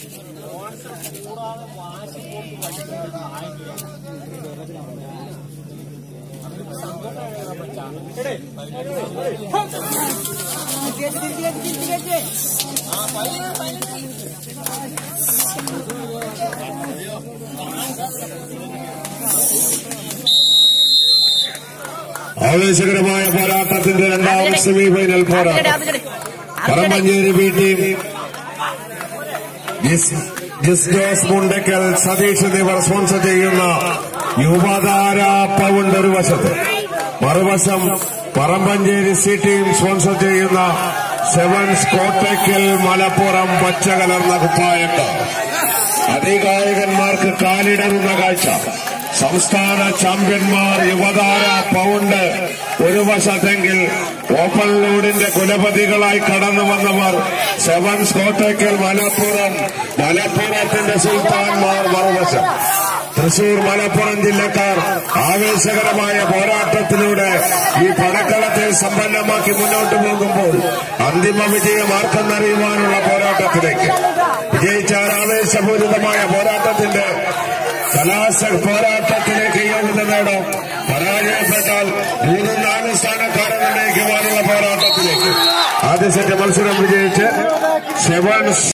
ആവേശകരമായ പോരാട്ടത്തിന്റെ രണ്ടാം സെമി ഫൈനൽ പോരാട്ടം പറമ്പഞ്ചേരി ബി ടീം ജിസ് ജിസ് ജോസ് മുണ്ടക്കൽ സതീഷ് എന്നിവർ സ്പോൺസർ ചെയ്യുന്ന യുവതാര പൗണ്ട് ഒരു വശത്ത് മറുവശം പറമ്പഞ്ചേരി സി ടീം സ്പോൺസർ ചെയ്യുന്ന സെവൻസ് കോട്ടയ്ക്കൽ മലപ്പുറം പച്ച കലർന്ന കുപ്പായക്ക അധികായകന്മാർക്ക് കാലിടറുന്ന കാഴ്ച സംസ്ഥാന ചാമ്പ്യന്മാർ യുവതാര പൗണ്ട് ഒരു വശത്തെങ്കിൽ ഓപ്പൺ ലോഡിന്റെ കുലപതികളായി കടന്നു വന്നവർ സെവൻസ് കോട്ടയ്ക്കൽ മലപ്പുറം മലപ്പുറത്തിന്റെ സുൽത്താൻമാർ മറുവശം തൃശൂർ മലപ്പുറം ജില്ലക്കാർ ആവേശകരമായ പോരാട്ടത്തിലൂടെ ഈ പടക്കളത്തെ സമ്പന്നമാക്കി മുന്നോട്ട് പോകുമ്പോൾ അന്തിമ വിജയം ആർക്കെന്നറിയുവാനുള്ള പോരാട്ടത്തിലേക്ക് വിജയിച്ചാൽ ആവേശപൂരിതമായ പോരാട്ടത്തിന്റെ കലാശ പോരാട്ടത്തിലേക്ക് യോഗ്യത നേടും പരാജയപ്പെട്ടാൽ മൂന്നും നാല് സ്ഥാനക്കാരെ നിർണ്ണയിക്കുവാനുള്ള പോരാട്ടത്തിലേക്ക് ആദ്യ സെറ്റ് മത്സരം വിജയിച്ച് സെവൻസ്